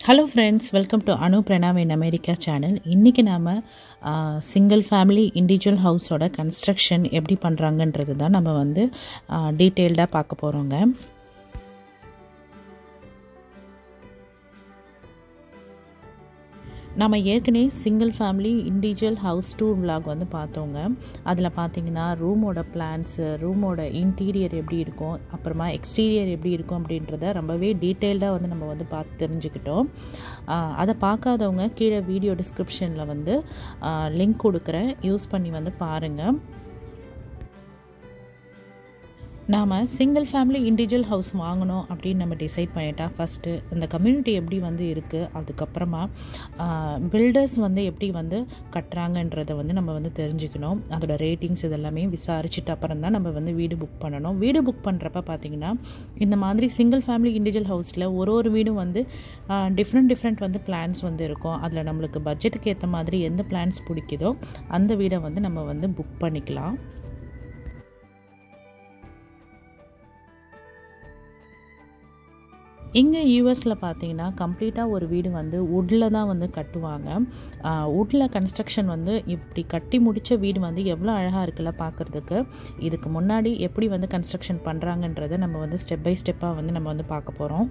hello friends welcome to Anu Pranam in America channel இன்றைக்கி நாம் single family individual ஹவுஸோட construction எப்படி பண்ணுறாங்கன்றது தான் நம்ம வந்து டீட்டெயில்டாக பார்க்க போகிறோங்க நம்ம ஏற்கனவே single family individual house tour vlog வந்து பார்த்தோங்க அதில் பார்த்தீங்கன்னா ரூமோட பிளான்ஸு ரூமோட இன்டீரியர் எப்படி இருக்கும் அப்புறமா எக்ஸ்டீரியர் எப்படி இருக்கும் அப்படின்றத ரொம்பவே டீட்டெயில்டாக வந்து நம்ம வந்து பார்த்து தெரிஞ்சுக்கிட்டோம் அதை பார்க்காதவங்க கீழே வீடியோ டிஸ்கிரிப்ஷனில் வந்து லிங்க் கொடுக்குறேன் யூஸ் பண்ணி வந்து பாருங்கள் நாம் சிங்கிள் ஃபேமிலி இண்டிவிஜுவல் ஹவுஸ் வாங்கணும் அப்படின்னு நம்ம டிசைட் பண்ணிட்டா ஃபஸ்ட்டு இந்த கம்யூனிட்டி எப்படி வந்து இருக்குது அதுக்கப்புறமா பில்டர்ஸ் வந்து எப்படி வந்து கட்டுறாங்கன்றதை வந்து நம்ம வந்து தெரிஞ்சுக்கணும் அதோட ரேட்டிங்ஸ் இதெல்லாமே விசாரிச்சுட்டு அப்புறம் தான் நம்ம வந்து வீடு புக் பண்ணணும் வீடு புக் பண்ணுறப்ப பார்த்திங்கன்னா இந்த மாதிரி சிங்கிள் ஃபேமிலி இண்டிவிஜுவல் ஹவுஸில் ஒரு ஒரு வீடும் வந்து டிஃப்ரெண்ட் டிஃப்ரெண்ட் வந்து பிளான்ஸ் வந்து இருக்கும் அதில் நம்மளுக்கு பட்ஜெட்டுக்கு ஏற்ற மாதிரி எந்த பிளான்ஸ் பிடிக்குதோ அந்த வீடை வந்து நம்ம வந்து புக் பண்ணிக்கலாம் இங்கே யூஎஸில் பார்த்தீங்கன்னா கம்ப்ளீட்டாக ஒரு வீடு வந்து வுட்டில் தான் வந்து கட்டுவாங்க வுட்டில் கன்ஸ்ட்ரக்ஷன் வந்து இப்படி கட்டி முடித்த வீடு வந்து எவ்வளோ அழகாக இருக்குல்ல பார்க்குறதுக்கு இதுக்கு முன்னாடி எப்படி வந்து கன்ஸ்ட்ரக்ஷன் பண்ணுறாங்கன்றதை நம்ம வந்து ஸ்டெப் பை ஸ்டெப்பாக வந்து நம்ம வந்து பார்க்க போகிறோம்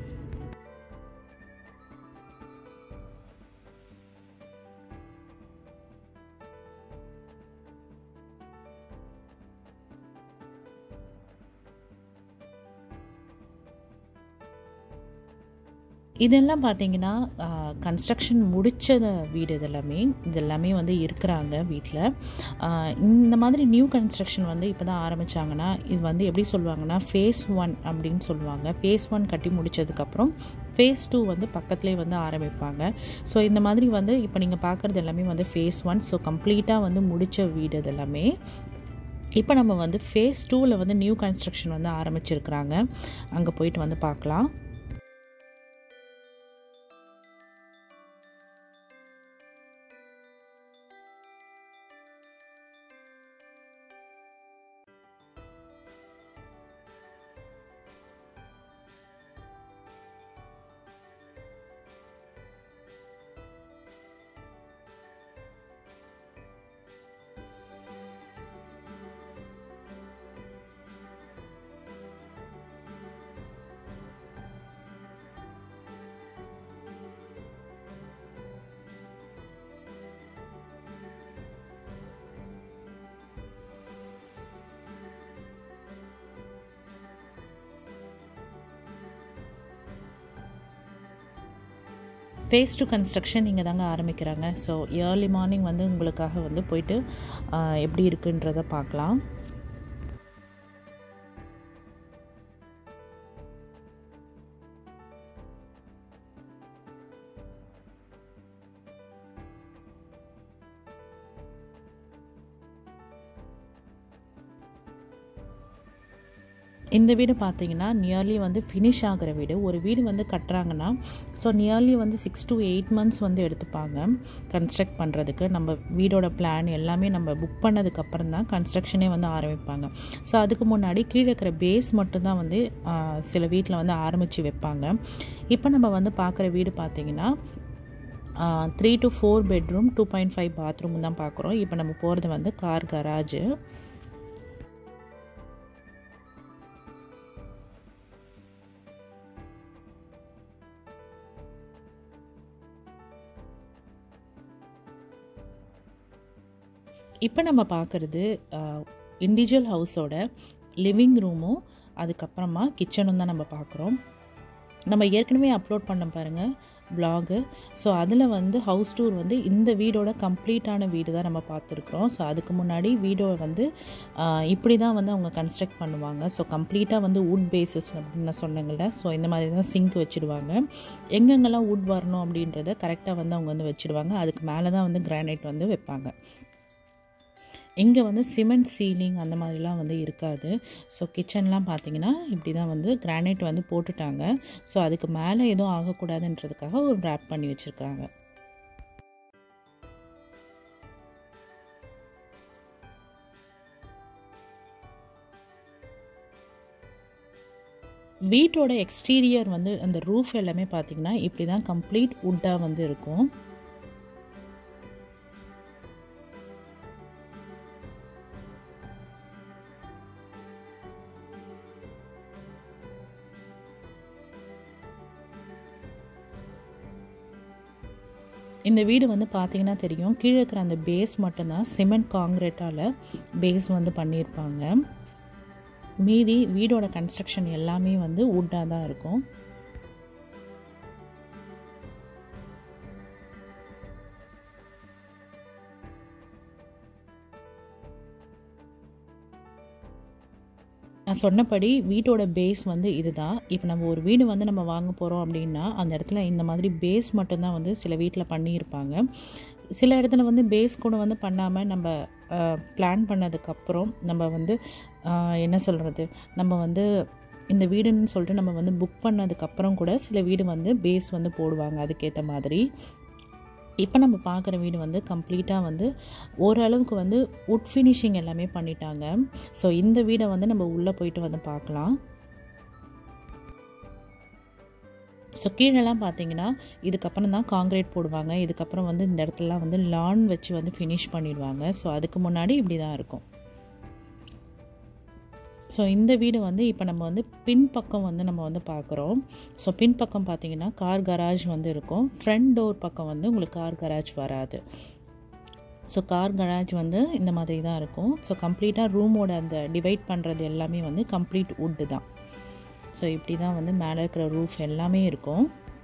இதெல்லாம் பார்த்தீங்கன்னா கன்ஸ்ட்ரக்ஷன் முடித்த வீடு இதெல்லாமே இதெல்லாமே வந்து இருக்கிறாங்க வீட்டில் இந்த மாதிரி நியூ கன்ஸ்ட்ரக்ஷன் வந்து இப்போ தான் ஆரம்பித்தாங்கன்னா இது வந்து எப்படி சொல்லுவாங்கன்னா ஃபேஸ் ஒன் அப்படின்னு சொல்லுவாங்க ஃபேஸ் ஒன் கட்டி முடித்ததுக்கப்புறம் ஃபேஸ் டூ வந்து பக்கத்துலேயே வந்து ஆரம்பிப்பாங்க ஸோ இந்த மாதிரி வந்து இப்போ நீங்கள் பார்க்குறது எல்லாமே வந்து ஃபேஸ் ஒன் ஸோ கம்ப்ளீட்டாக வந்து முடித்த வீடு இதெல்லாமே இப்போ நம்ம வந்து ஃபேஸ் டூவில் வந்து நியூ கன்ஸ்ட்ரக்ஷன் வந்து ஆரம்பிச்சிருக்கிறாங்க அங்கே போயிட்டு வந்து பார்க்கலாம் ஃபேஸ் டு கன்ஸ்ட்ரக்ஷன் இங்கே தாங்க ஆரம்பிக்கிறாங்க ஸோ ஏர்லி மார்னிங் வந்து உங்களுக்காக வந்து போயிட்டு எப்படி இருக்குன்றத பார்க்கலாம் இந்த வீடு பார்த்தீங்கன்னா நியர்லி வந்து ஃபினிஷ் ஆகிற வீடு ஒரு வீடு வந்து கட்டுறாங்கன்னா ஸோ நியர்லி வந்து சிக்ஸ் டு எயிட் மந்த்ஸ் வந்து எடுத்துப்பாங்க கன்ஸ்ட்ரக்ட் பண்ணுறதுக்கு நம்ம வீடோட பிளான் எல்லாமே நம்ம புக் பண்ணதுக்கப்புறம் தான் கன்ஸ்ட்ரக்ஷனே வந்து ஆரம்பிப்பாங்க ஸோ அதுக்கு முன்னாடி கீழே இருக்கிற பேஸ் மட்டும்தான் வந்து சில வீட்டில் வந்து ஆரம்பித்து வைப்பாங்க இப்போ நம்ம வந்து பார்க்குற வீடு பார்த்திங்கன்னா three to four bedroom two point five bathroom தான் பார்க்குறோம் இப்போ நம்ம போகிறது வந்து கார் கராஜு இப்போ நம்ம பார்க்குறது இண்டிவிஜுவல் ஹவுஸோட லிவிங் ரூமும் அதுக்கப்புறமா கிச்சனும் தான் நம்ம பார்க்குறோம் நம்ம ஏற்கனவே அப்லோட் பண்ண பாருங்கள் வ்ளாகு ஸோ அதில் வந்து ஹவுஸ் டூர் வந்து இந்த வீடோட கம்ப்ளீட்டான வீடு தான் நம்ம பார்த்துருக்குறோம் ஸோ அதுக்கு முன்னாடி வீடோ வந்து இப்படி தான் வந்து அவங்க கன்ஸ்ட்ரக்ட் பண்ணுவாங்க ஸோ கம்ப்ளீட்டாக வந்து வுட் பேஸஸ் அப்படின்னு நான் சொன்னேங்கள்ல ஸோ இந்த மாதிரி தான் சிங்க் வச்சுடுவாங்க எங்கெங்கெல்லாம் வுட் வரணும் அப்படின்றத கரெக்டாக வந்து அவங்க வந்து வச்சுடுவாங்க அதுக்கு மேலே தான் வந்து கிரானைட் வந்து வைப்பாங்க இங்கே வந்து சிமெண்ட் சீலிங் அந்த மாதிரிலாம் வந்து இருக்காது ஸோ கிச்சன்லாம் பார்த்தீங்கன்னா இப்படி தான் வந்து கிரானைட் வந்து போட்டுட்டாங்க ஸோ அதுக்கு மேலே எதுவும் ஆகக்கூடாதுன்றதுக்காக ஒரு ரேப் பண்ணி வச்சுருக்காங்க வீட்டோட எக்ஸ்டீரியர் வந்து அந்த ரூஃப் எல்லாமே பார்த்திங்கன்னா இப்படி தான் கம்ப்ளீட் வுட்டாக வந்து இருக்கும் இந்த வீடு வந்து பார்த்திங்கன்னா தெரியும் கீழே இருக்கிற அந்த பேஸ் மட்டும்தான் சிமெண்ட் காங்கிரீட்டால் பேஸ் வந்து பண்ணியிருப்பாங்க மீதி வீடோட கன்ஸ்ட்ரக்ஷன் எல்லாமே வந்து வுட்டாக தான் இருக்கும் நான் சொன்னபடி வீட்டோட பேஸ் வந்து இதுதான் இப்போ நம்ம ஒரு வீடு வந்து நம்ம வாங்க போகிறோம் அப்படின்னா அந்த இடத்துல இந்த மாதிரி பேஸ் மட்டும்தான் வந்து சில வீட்டில் பண்ணியிருப்பாங்க சில இடத்துல வந்து பேஸ் கூட வந்து பண்ணாமல் நம்ம பிளான் பண்ணதுக்கப்புறம் நம்ம வந்து என்ன சொல்கிறது நம்ம வந்து இந்த வீடுன்னு சொல்லிட்டு நம்ம வந்து புக் பண்ணதுக்கப்புறம் கூட சில வீடு வந்து பேஸ் வந்து போடுவாங்க அதுக்கேற்ற மாதிரி இப்போ நம்ம பார்க்குற வீடு வந்து கம்ப்ளீட்டாக வந்து ஓரளவுக்கு வந்து உட் ஃபினிஷிங் எல்லாமே பண்ணிட்டாங்க ஸோ இந்த வீடை வந்து நம்ம உள்ளே போயிட்டு வந்து பார்க்கலாம் ஸோ கீழெல்லாம் பார்த்தீங்கன்னா இதுக்கப்புறம் தான் காங்கிரீட் போடுவாங்க இதுக்கப்புறம் வந்து இந்த இடத்துலலாம் வந்து லான் வச்சு வந்து ஃபினிஷ் பண்ணிடுவாங்க ஸோ அதுக்கு முன்னாடி இப்படி தான் இருக்கும் ஸோ இந்த வீடு வந்து இப்போ நம்ம வந்து பின்பக்கம் வந்து நம்ம வந்து பார்க்குறோம் ஸோ பின்பக்கம் பார்த்தீங்கன்னா கார் கராஜ் வந்து இருக்கும் ஃப்ரண்ட் டோர் பக்கம் வந்து உங்களுக்கு கார் கராஜ் வராது ஸோ கார் கராஜ் வந்து இந்த மாதிரி தான் இருக்கும் ஸோ கம்ப்ளீட்டாக ரூமோட அந்த டிவைட் பண்ணுறது எல்லாமே வந்து கம்ப்ளீட் வுட்டு தான் ஸோ இப்படி தான் வந்து மேலே இருக்கிற ரூஃப் எல்லாமே இருக்கும்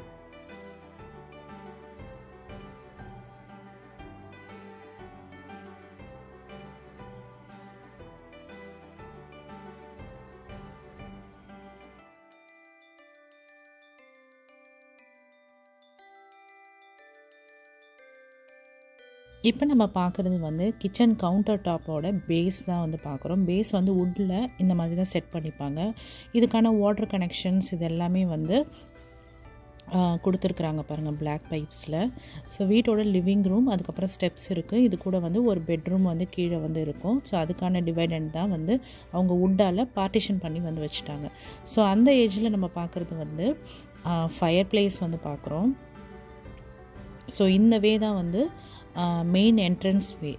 இப்போ நம்ம பார்க்குறது வந்து கிச்சன் கவுண்டர் டாப்போட பேஸ் தான் வந்து பார்க்குறோம் பேஸ் வந்து வுட்டில் இந்த மாதிரி தான் செட் பண்ணிப்பாங்க இதுக்கான வாட்டர் கனெக்ஷன்ஸ் இது எல்லாமே வந்து கொடுத்துருக்குறாங்க பாருங்கள் பிளாக் பைப்ஸில் ஸோ வீட்டோட லிவிங் ரூம் அதுக்கப்புறம் ஸ்டெப்ஸ் இருக்குது இது கூட வந்து ஒரு பெட்ரூம் வந்து கீழே வந்து இருக்கும் ஸோ அதுக்கான டிவைடண்ட் தான் வந்து அவங்க வுட்டால் பார்ட்டிஷன் பண்ணி வந்து வச்சுட்டாங்க ஸோ அந்த ஏஜில் நம்ம பார்க்குறது வந்து ஃபயர் பிளேஸ் வந்து பார்க்குறோம் ஸோ இந்த வே தான் வந்து மெயின் என்ட்ரன்ஸ் வே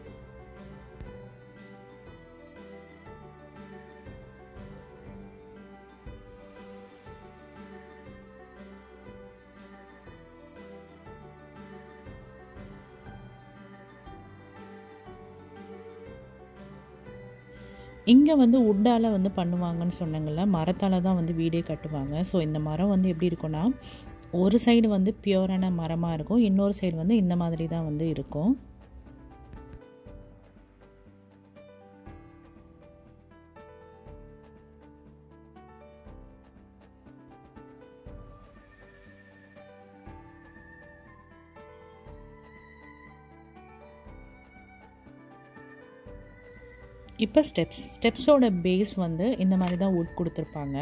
இங்கே வந்து உட்டால் வந்து பண்ணுவாங்கன்னு சொன்னாங்கல்ல மரத்தால் தான் வந்து வீடே கட்டுவாங்க ஸோ இந்த மரம் வந்து எப்படி இருக்குன்னா ஒரு சைடு வந்து பியூரான மரமாக இருக்கும் இன்னொரு சைடு வந்து இந்த மாதிரி தான் வந்து இருக்கும் இப்போ ஸ்டெப்ஸ் ஸ்டெப்ஸோட பேஸ் வந்து இந்த மாதிரி தான் வுட் கொடுத்துருப்பாங்க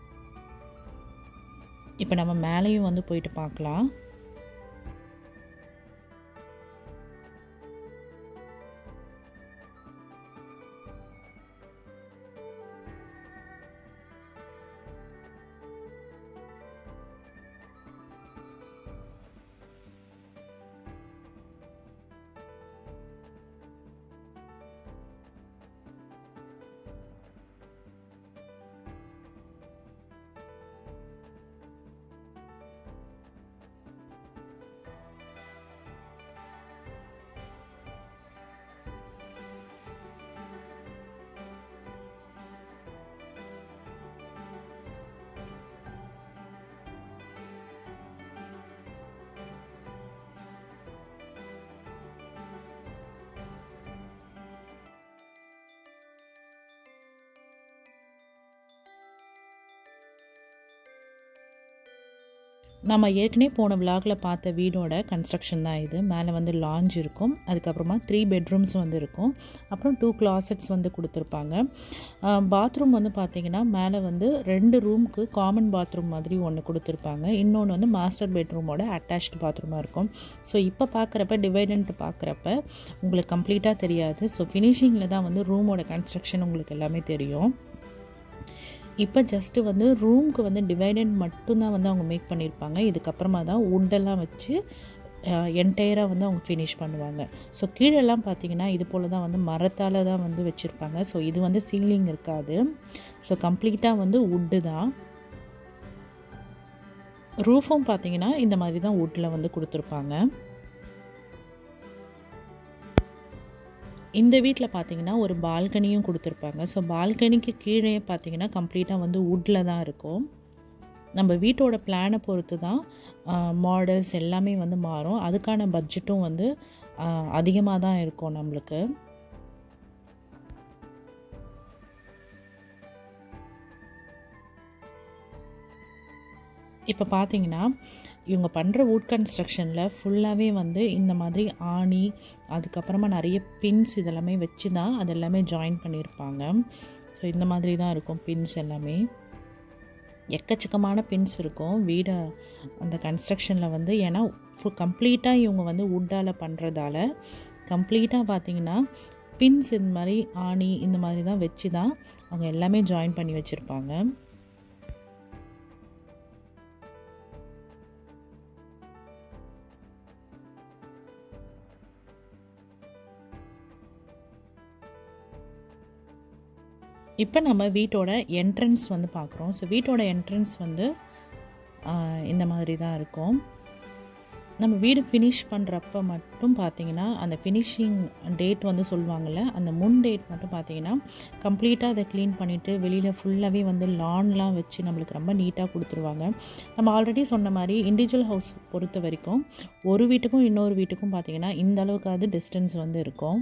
இப்போ நம்ம மேலேயும் வந்து போயிட்டு பார்க்கலாம் நம்ம ஏற்கனவே போன விலாகில் பார்த்த வீடோட கன்ஸ்ட்ரக்ஷன் தான் இது மேலே வந்து லாஞ்ச் இருக்கும் அதுக்கப்புறமா த்ரீ பெட்ரூம்ஸ் வந்து இருக்கும் அப்புறம் டூ கிளாசெட்ஸ் வந்து கொடுத்துருப்பாங்க பாத்ரூம் வந்து பார்த்திங்கன்னா மேலே வந்து ரெண்டு ரூமுக்கு காமன் பாத்ரூம் மாதிரி ஒன்று கொடுத்துருப்பாங்க இன்னொன்று வந்து மாஸ்டர் பெட்ரூமோட அட்டாச்டு பாத்ரூமாக இருக்கும் ஸோ இப்போ பார்க்குறப்ப டிவைடன்ட் பார்க்குறப்ப உங்களுக்கு கம்ப்ளீட்டாக தெரியாது ஸோ ஃபினிஷிங்கில் தான் வந்து ரூமோட கன்ஸ்ட்ரக்ஷன் உங்களுக்கு எல்லாமே தெரியும் இப்போ ஜஸ்ட்டு வந்து ரூம்க்கு வந்து டிவைடட் மட்டும்தான் வந்து அவங்க மேக் பண்ணியிருப்பாங்க இதுக்கப்புறமா தான் உட்டெல்லாம் வச்சு என்டையராக வந்து அவங்க ஃபினிஷ் பண்ணுவாங்க ஸோ கீழெல்லாம் பார்த்தீங்கன்னா இது போல் தான் வந்து மரத்தால் தான் வந்து வச்சுருப்பாங்க ஸோ இது வந்து சீலிங் இருக்காது ஸோ கம்ப்ளீட்டாக வந்து உட்டு தான் ரூஃபும் பார்த்தீங்கன்னா இந்த மாதிரி தான் வுட்டில் வந்து கொடுத்துருப்பாங்க இந்த வீட்டில் பார்த்தீங்கன்னா ஒரு பால்கனியும் கொடுத்துருப்பாங்க ஸோ பால்கனிக்கு கீழே பார்த்தீங்கன்னா கம்ப்ளீட்டாக வந்து வுட்டில் தான் இருக்கும் நம்ம வீட்டோட பிளானை பொறுத்து தான் மாடல்ஸ் எல்லாமே வந்து மாறும் அதுக்கான பட்ஜெட்டும் வந்து அதிகமாக தான் இருக்கும் நம்மளுக்கு இப்போ பார்த்தீங்கன்னா இவங்க பண்ணுற வுட் கன்ஸ்ட்ரக்ஷனில் ஃபுல்லாகவே வந்து இந்த மாதிரி ஆணி அதுக்கப்புறமா நிறைய பின்ஸ் இதெல்லாமே வச்சு தான் அது எல்லாமே ஜாயின் பண்ணியிருப்பாங்க ஸோ இந்த மாதிரி தான் இருக்கும் பின்ஸ் எல்லாமே எக்கச்சக்கமான பின்ஸ் இருக்கும் வீடை அந்த கன்ஸ்ட்ரக்ஷனில் வந்து ஏன்னா ஃபுல் கம்ப்ளீட்டாக இவங்க வந்து வுட்டால் பண்ணுறதால கம்ப்ளீட்டாக பார்த்தீங்கன்னா பின்ஸ் இந்த மாதிரி ஆணி இந்த மாதிரி தான் வச்சு தான் அவங்க எல்லாமே ஜாயின் பண்ணி வச்சுருப்பாங்க இப்போ நம்ம வீட்டோட என்ட்ரன்ஸ் வந்து பார்க்குறோம் ஸோ வீட்டோட என்ட்ரன்ஸ் வந்து இந்த மாதிரி தான் இருக்கும் நம்ம வீடு ஃபினிஷ் பண்ணுறப்ப மட்டும் பார்த்தீங்கன்னா அந்த ஃபினிஷிங் டேட் வந்து சொல்லுவாங்கள்ல அந்த முன் டேட் மட்டும் பார்த்தீங்கன்னா கம்ப்ளீட்டாக அதை க்ளீன் பண்ணிவிட்டு வெளியில் ஃபுல்லாகவே வந்து லான்லாம் வச்சு நம்மளுக்கு ரொம்ப நீட்டாக கொடுத்துருவாங்க நம்ம ஆல்ரெடி சொன்ன மாதிரி இண்டிவிஜுவல் ஹவுஸ் பொறுத்த வரைக்கும் ஒரு வீட்டுக்கும் இன்னொரு வீட்டுக்கும் பார்த்தீங்கன்னா இந்த அளவுக்காவது டிஸ்டன்ஸ் வந்து இருக்கும்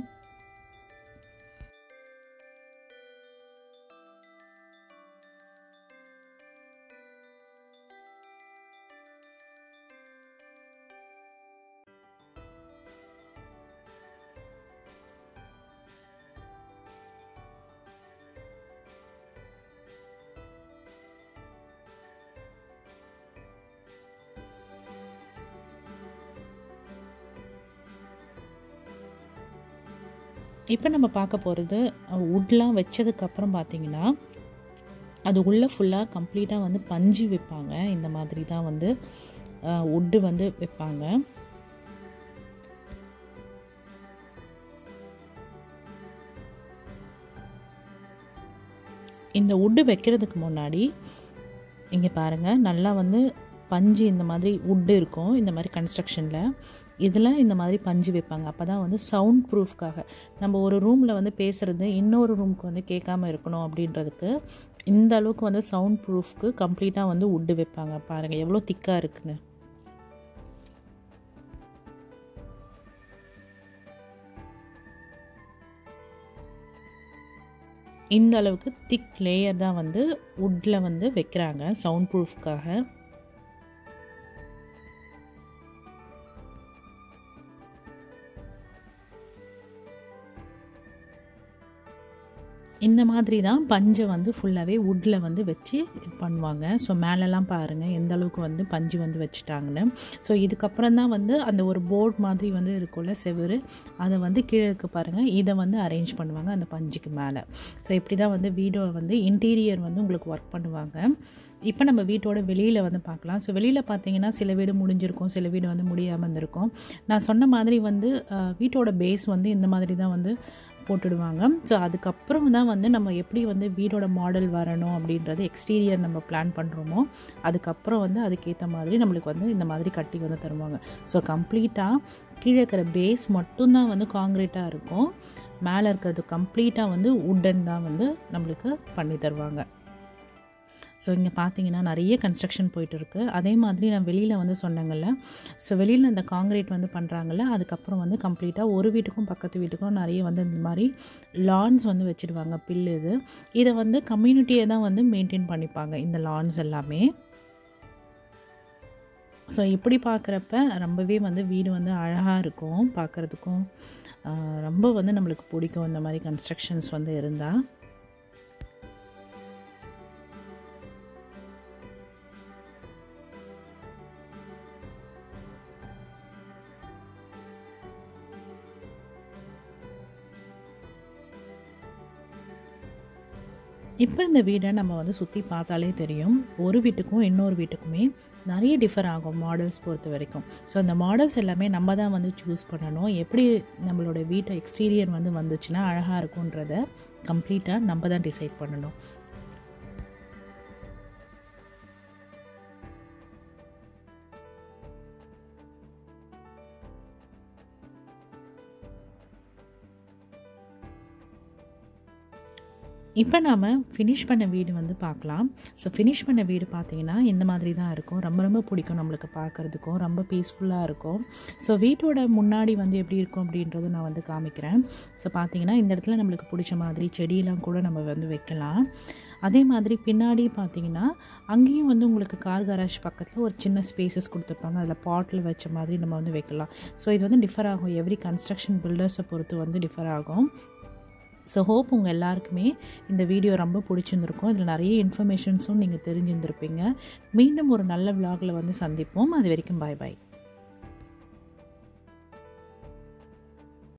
இப்போ நம்ம பார்க்க போகிறது வுட்லாம் வச்சதுக்கப்புறம் பார்த்தீங்கன்னா அது உள்ளே ஃபுல்லாக கம்ப்ளீட்டாக வந்து பஞ்சு வைப்பாங்க இந்த மாதிரி தான் வந்து வுட்டு வந்து வைப்பாங்க இந்த வுட்டு வைக்கிறதுக்கு முன்னாடி இங்கே பாருங்கள் நல்லா வந்து பஞ்சு இந்த மாதிரி வுட்டு இருக்கும் இந்த மாதிரி கன்ஸ்ட்ரக்ஷனில் இதில் இந்த மாதிரி பஞ்சு வைப்பாங்க அப்போ தான் வந்து சவுண்ட் ப்ரூஃப்காக நம்ம ஒரு ரூமில் வந்து பேசுகிறது இன்னொரு ரூமுக்கு வந்து கேட்காம இருக்கணும் அப்படின்றதுக்கு இந்த அளவுக்கு வந்து சவுண்ட் ப்ரூஃப்க்கு கம்ப்ளீட்டாக வந்து வுட்டு வைப்பாங்க பாருங்கள் எவ்வளோ திக்காக இருக்குன்னு இந்த அளவுக்கு திக் லேயர் தான் வந்து வுட்டில் வந்து வைக்கிறாங்க சவுண்ட் ப்ரூஃப்காக இந்த மாதிரி தான் பஞ்சை வந்து ஃபுல்லாகவே வுட்டில் வந்து வச்சு இது பண்ணுவாங்க ஸோ மேலெல்லாம் பாருங்கள் எந்த அளவுக்கு வந்து பஞ்சு வந்து வச்சுட்டாங்கன்னு ஸோ இதுக்கப்புறம் தான் வந்து அந்த ஒரு போர்ட் மாதிரி வந்து இருக்கும்ல செவரு அதை வந்து கீழே இருக்க பாருங்கள் இதை வந்து அரேஞ்ச் பண்ணுவாங்க அந்த பஞ்சுக்கு மேலே ஸோ இப்படி தான் வந்து வீடோ வந்து இன்டீரியர் வந்து உங்களுக்கு ஒர்க் பண்ணுவாங்க இப்போ நம்ம வீட்டோட வெளியில் வந்து பார்க்கலாம் ஸோ வெளியில் பார்த்தீங்கன்னா சில வீடு முடிஞ்சிருக்கும் சில வீடு வந்து முடியாமல் இருந்திருக்கும் நான் சொன்ன மாதிரி வந்து வீட்டோட பேஸ் வந்து இந்த மாதிரி தான் வந்து போட்டுடுவாங்க ஸோ அதுக்கப்புறம் தான் வந்து நம்ம எப்படி வந்து வீடோட மாடல் வரணும் அப்படின்றது எக்ஸ்டீரியர் நம்ம பிளான் பண்ணுறோமோ அதுக்கப்புறம் வந்து அதுக்கேற்ற மாதிரி நம்மளுக்கு வந்து இந்த மாதிரி கட்டி வந்து தருவாங்க ஸோ கம்ப்ளீட்டாக கீழே இருக்கிற பேஸ் மட்டும்தான் வந்து காங்கிரீட்டாக இருக்கும் மேலே இருக்கிறது கம்ப்ளீட்டாக வந்து உட்டன் தான் வந்து நம்மளுக்கு பண்ணி தருவாங்க ஸோ இங்கே பார்த்தீங்கன்னா நிறைய கன்ஸ்ட்ரக்ஷன் போயிட்டு இருக்குது அதே மாதிரி நான் வெளியில் வந்து சொன்னேங்கல்ல ஸோ வெளியில் இந்த காங்கிரீட் வந்து பண்ணுறாங்கல்ல அதுக்கப்புறம் வந்து கம்ப்ளீட்டாக ஒரு வீட்டுக்கும் பக்கத்து வீட்டுக்கும் நிறைய வந்து இந்த மாதிரி லான்ஸ் வந்து வச்சுடுவாங்க பில்லு இது இதை வந்து கம்யூனிட்டியை தான் வந்து மெயின்டைன் பண்ணிப்பாங்க இந்த லான்ஸ் எல்லாமே ஸோ இப்படி பார்க்குறப்ப ரொம்பவே வந்து வீடு வந்து அழகாக இருக்கும் பார்க்குறதுக்கும் ரொம்ப வந்து நம்மளுக்கு பிடிக்கும் இந்த மாதிரி கன்ஸ்ட்ரக்ஷன்ஸ் வந்து இருந்தால் இப்போ இந்த வீடை நம்ம வந்து சுற்றி பார்த்தாலே தெரியும் ஒரு வீட்டுக்கும் இன்னொரு வீட்டுக்குமே நிறைய டிஃபர் ஆகும் மாடல்ஸ் பொறுத்த வரைக்கும் ஸோ அந்த மாடல்ஸ் எல்லாமே நம்ம தான் வந்து சூஸ் பண்ணணும் எப்படி நம்மளோட வீட்டை எக்ஸ்டீரியர் வந்து வந்துச்சுன்னா அழகாக இருக்குன்றத கம்ப்ளீட்டாக நம்ம தான் டிசைட் பண்ணணும் இப்போ நாம் ஃபினிஷ் பண்ண வீடு வந்து பார்க்கலாம் ஸோ ஃபினிஷ் பண்ண வீடு பார்த்தீங்கன்னா இந்த மாதிரி தான் இருக்கும் ரொம்ப ரொம்ப பிடிக்கும் நம்மளுக்கு பார்க்குறதுக்கும் ரொம்ப பீஸ்ஃபுல்லாக இருக்கும் ஸோ வீட்டோட முன்னாடி வந்து எப்படி இருக்கும் அப்படின்றத நான் வந்து காமிக்கிறேன் ஸோ பார்த்தீங்கன்னா இந்த இடத்துல நம்மளுக்கு பிடிச்ச மாதிரி செடியெல்லாம் கூட நம்ம வந்து வைக்கலாம் அதே மாதிரி பின்னாடி பார்த்தீங்கன்னா அங்கேயும் வந்து உங்களுக்கு கார் கராஜ் பக்கத்தில் ஒரு சின்ன ஸ்பேசஸ் கொடுத்துருப்பாங்க அதில் பாட்டில் வச்ச மாதிரி நம்ம வந்து வைக்கலாம் ஸோ இது வந்து டிஃபர் ஆகும் எவ்ரி கன்ஸ்ட்ரக்ஷன் பில்டர்ஸை பொறுத்து வந்து டிஃபர் ஆகும் ஸோ ஹோப் உங்கள் எல்லாருக்குமே இந்த வீடியோ ரொம்ப பிடிச்சிருந்துருக்கும் இதில் நிறைய இன்ஃபர்மேஷன்ஸும் நீங்கள் தெரிஞ்சிருந்திருப்பீங்க மீண்டும் ஒரு நல்ல விலாகில் வந்து சந்திப்போம் அது வரைக்கும் பாய் பாய்